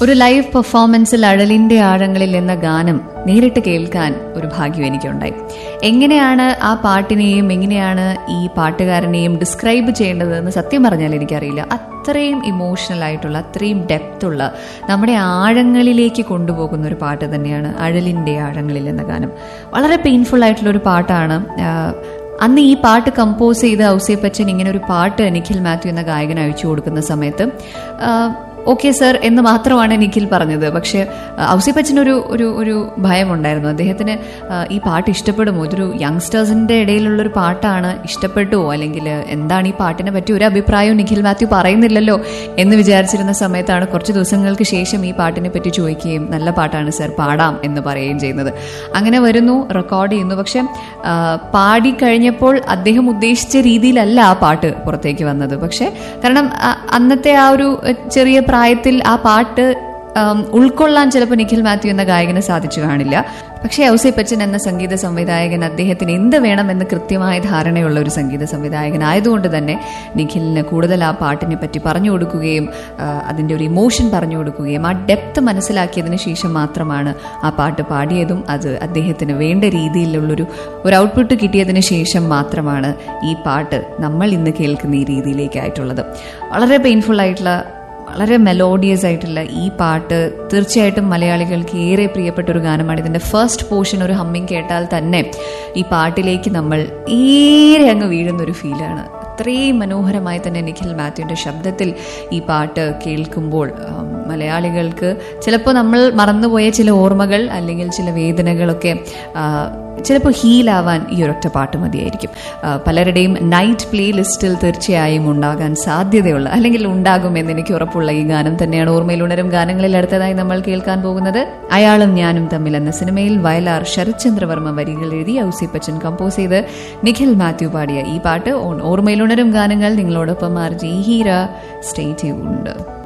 ഒരു ലൈവ് പെർഫോമൻസിൽ അഴലിന്റെ ആഴങ്ങളിൽ എന്ന ഗാനം നേരിട്ട് കേൾക്കാൻ ഒരു ഭാഗ്യം എനിക്കുണ്ടായി എങ്ങനെയാണ് ആ പാട്ടിനെയും എങ്ങനെയാണ് ഈ പാട്ടുകാരനെയും ഡിസ്ക്രൈബ് ചെയ്യേണ്ടതെന്ന് സത്യം പറഞ്ഞാൽ എനിക്കറിയില്ല അത്രയും ഇമോഷണൽ ആയിട്ടുള്ള അത്രയും ഡെപ്ത് ഉള്ള നമ്മുടെ ആഴങ്ങളിലേക്ക് കൊണ്ടുപോകുന്ന ഒരു പാട്ട് തന്നെയാണ് അഴലിന്റെ ആഴങ്ങളിൽ എന്ന ഗാനം വളരെ പെയിൻഫുൾ ആയിട്ടുള്ള ഒരു പാട്ടാണ് ആഹ് അന്ന് ഈ പാട്ട് കമ്പോസ് ചെയ്ത് ഔസേപ്പച്ചൻ ഇങ്ങനെ ഒരു പാട്ട് നിഖിൽ മാത്യു എന്ന ഗായകൻ അയച്ചു കൊടുക്കുന്ന സമയത്ത് ഓക്കെ സർ എന്ന് മാത്രമാണ് നിഖിൽ പറഞ്ഞത് പക്ഷേ ഔസേപ്പച്ചൻ ഒരു ഒരു ഒരു ഭയമുണ്ടായിരുന്നു അദ്ദേഹത്തിന് ആ, ഈ പാട്ട് ഇഷ്ടപ്പെടുമോ ഇതൊരു യങ്സ്റ്റേഴ്സിന്റെ ഇടയിലുള്ള ഒരു പാട്ടാണ് ഇഷ്ടപ്പെട്ടുവോ അല്ലെങ്കിൽ എന്താണ് ഈ പാട്ടിനെ പറ്റി ഒരു അഭിപ്രായവും നിഖിൽ മാത്യു പറയുന്നില്ലല്ലോ എന്ന് വിചാരിച്ചിരുന്ന സമയത്താണ് കുറച്ച് ദിവസങ്ങൾക്ക് ശേഷം ഈ പാട്ടിനെ പറ്റി ചോദിക്കുകയും നല്ല പാട്ടാണ് സർ പാടാം എന്ന് പറയുകയും ചെയ്യുന്നത് അങ്ങനെ വരുന്നു റെക്കോർഡ് ചെയ്യുന്നു പക്ഷെ ആ, പാടിക്കഴിഞ്ഞപ്പോൾ അദ്ദേഹം ഉദ്ദേശിച്ച രീതിയിലല്ല ആ പാട്ട് പുറത്തേക്ക് വന്നത് പക്ഷെ കാരണം ആ, അന്നത്തെ ആ ഒരു എ, ചെറിയ പ്രായത്തിൽ ആ പാട്ട് ആം, ഉൾക്കൊള്ളാൻ ചിലപ്പോൾ നിഖിൽ മാത്യു എന്ന ഗായകന് സാധിച്ചു കാണില്ല പക്ഷേ ഔസേപ്പച്ചൻ എന്ന സംഗീത സംവിധായകൻ അദ്ദേഹത്തിന് എന്ത് വേണമെന്ന് കൃത്യമായ ധാരണയുള്ള ഒരു സംഗീത സംവിധായകനായതുകൊണ്ട് തന്നെ നിഖിലിന് കൂടുതൽ ആ പാട്ടിനെ പറ്റി പറഞ്ഞു കൊടുക്കുകയും ആ, അതിന്റെ ഒരു ഇമോഷൻ പറഞ്ഞു കൊടുക്കുകയും ആ ഡെപ്ത് മനസ്സിലാക്കിയതിന് ശേഷം മാത്രമാണ് ആ പാട്ട് പാടിയതും അത് അദ്ദേഹത്തിന് വേണ്ട രീതിയിലുള്ളൊരു ഒരു ഔട്ട്പുട്ട് കിട്ടിയതിന് ശേഷം മാത്രമാണ് ഈ പാട്ട് നമ്മൾ ഇന്ന് കേൾക്കുന്ന ഈ രീതിയിലേക്കായിട്ടുള്ളത് വളരെ പെയിൻഫുൾ ആയിട്ടുള്ള വളരെ മെലോഡിയസ് ആയിട്ടുള്ള ഈ പാട്ട് തീർച്ചയായിട്ടും മലയാളികൾക്ക് ഏറെ പ്രിയപ്പെട്ട ഒരു ഗാനമാണ് ഇതിന്റെ ഫസ്റ്റ് പോർഷൻ ഒരു ഹമ്മിങ് കേട്ടാൽ തന്നെ ഈ പാട്ടിലേക്ക് നമ്മൾ ഏറെ അങ്ങ് വീഴുന്ന ഒരു ഫീലാണ് അത്രയും മനോഹരമായി തന്നെ നിഖിൽ മാത്യുവിന്റെ ശബ്ദത്തിൽ ഈ പാട്ട് കേൾക്കുമ്പോൾ ആം, മലയാളികൾക്ക് ചിലപ്പോൾ നമ്മൾ മറന്നുപോയ ചില ഓർമ്മകൾ അല്ലെങ്കിൽ ചില വേദനകളൊക്കെ ആ, ചിലപ്പോൾ ഹീലാവാൻ ഈ ഒരൊറ്റ പാട്ട് മതിയായിരിക്കും ആ, പലരുടെയും നൈറ്റ് പ്ലേ ലിസ്റ്റിൽ തീർച്ചയായും ഉണ്ടാകാൻ സാധ്യതയുള്ള അല്ലെങ്കിൽ ഉണ്ടാകുമെന്ന് എനിക്ക് ഉറപ്പുള്ള ഈ ഗാനം തന്നെയാണ് ഓർമ്മയിൽ ഉണരും ഗാനങ്ങളിൽ അടുത്തതായി നമ്മൾ കേൾക്കാൻ പോകുന്നത് അയാളും ഞാനും തമ്മിൽ എന്ന സിനിമയിൽ വയലാർ ശരത്ചന്ദ്രവർമ്മ വരികൾ എഴുതി ഔസിപ്പച്ചൻ കമ്പോസ് ചെയ്ത് നിഖിൽ മാത്യു പാടിയ ഈ പാട്ട് ഓ- ഓർമ്മയിൽ ഉണരും ഗാനങ്ങൾ നിങ്ങളോടൊപ്പം ആർജി ഹീര സ്റ്റേ ട്യൂൺഡ്